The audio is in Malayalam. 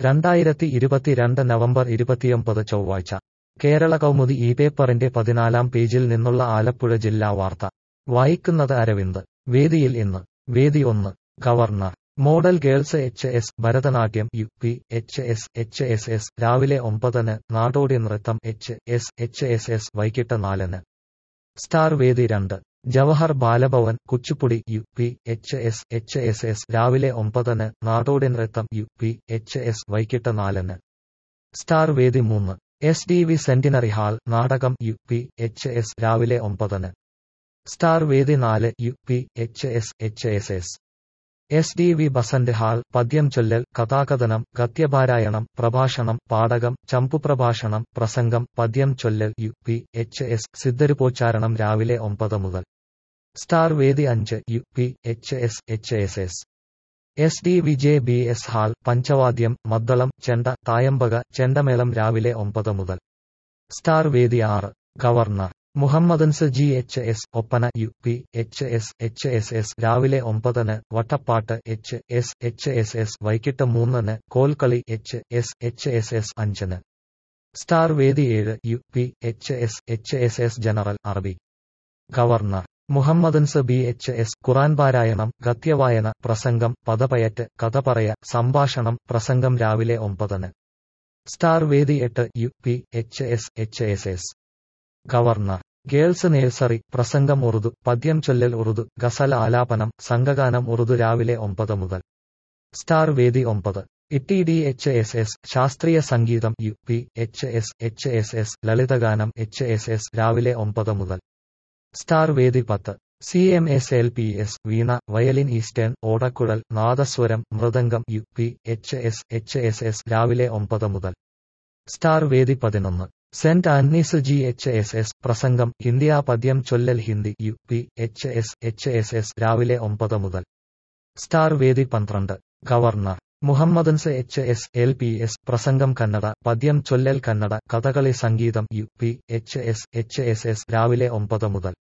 രണ്ടായിരത്തി ഇരുപത്തിരണ്ട് നവംബർ ഇരുപത്തിയൊമ്പത് ചൊവ്വാഴ്ച കേരള കൗമുദി ഈ പേപ്പറിന്റെ പതിനാലാം പേജിൽ നിന്നുള്ള ആലപ്പുഴ ജില്ലാ വാർത്ത വായിക്കുന്നത് അരവിന്ദ് വേദിയിൽ ഇന്ന് വേദി ഒന്ന് governor model girls H S Bharatanatyam U P H S H S S രാവിലെ ഒമ്പതിന് നാടോടി നൃത്തം H S H S S വൈകിട്ട് നാലിന് സ്റ്റാർ വേദി രണ്ട് Jawahar Balabhavan Kuchipudi U P H S H S S രാവിലെ ഒമ്പതിന് നാടോടി നൃത്തം യു പി എച്ച് എസ് വൈകിട്ട് നാലിന് സ്റ്റാർ വേദി മൂന്ന് S D V centenary hall നാടകം യു പി എച്ച് എസ് രാവിലെ ഒമ്പതിന് സ്റ്റാർ വേദി നാല് U P H S H S S S D V Besant hall പദ്യം ചൊല്ലൽ കഥാകഥനം ഗദ്യപാരായണം പ്രഭാഷണം പാടകം ചമ്പുപ്രഭാഷണം പ്രസംഗം പദ്യം ചൊല്ലൽ യു പി എച്ച് എസ് സിദ്ധരുപോച്ചാരണം രാവിലെ ഒമ്പത് മുതൽ സ്റ്റാർ വേദി അഞ്ച് U P H S H S S S D V J B S hall പഞ്ചവാദ്യം മദ്ദളം ചെണ്ട തായമ്പക ചെണ്ടമേളം രാവിലെ ഒമ്പത് മുതൽ സ്റ്റാർ വേദി ആറ് governor Mohammedans G H S Oppana U P H S H S S രാവിലെ ഒമ്പതിന് വട്ടപ്പാട്ട് H S H S S വൈകിട്ട് മൂന്നിന് കോൽക്കളി H S H S S അഞ്ചിന് സ്റ്റാർ വേദി ഏഴ് U P H S H S S general അറബി governor Mohammedans B H S Quran പാരായണം ഗദ്യവായന പ്രസംഗം പദപയറ്റ് കഥ പറയ സംഭാഷണം പ്രസംഗം രാവിലെ ഒമ്പതിന് സ്റ്റാർ വേദി എട്ട് U P H S H S S governor girls nursery പ്രസംഗം ഉറുദു പദ്യം ചൊല്ലൽ ഉറുദു ഗസൽ ആലാപനം സംഘഗാനം ഉറുദു രാവിലെ ഒമ്പത് മുതൽ സ്റ്റാർ വേദി ഒമ്പത് Itti D H S S ശാസ്ത്രീയ സംഗീതം U P H S H S S ലളിതഗാനം എച്ച് എസ് എസ് രാവിലെ ഒമ്പത് മുതൽ സ്റ്റാർ വേദി പത്ത് C M S L P S veena violin eastern ഓടക്കുഴൽ നാദസ്വരം മൃദംഗം U P H S H S S രാവിലെ ഒമ്പത് മുതൽ സ്റ്റാർ വേദി പതിനൊന്ന് saint Antony's G H S S പ്രസംഗം ഹിന്ദിയ പദ്യം ചൊല്ലൽ Hindi U P H S H S S രാവിലെ ഒമ്പത് മുതൽ സ്റ്റാർ വേദി പന്ത്രണ്ട് governor Mohammedans H S L P S പ്രസംഗം കന്നഡ പദ്യം ചൊല്ലൽ കന്നഡ കഥകളി സംഗീതം U P H S H S S രാവിലെ ഒമ്പത് മുതൽ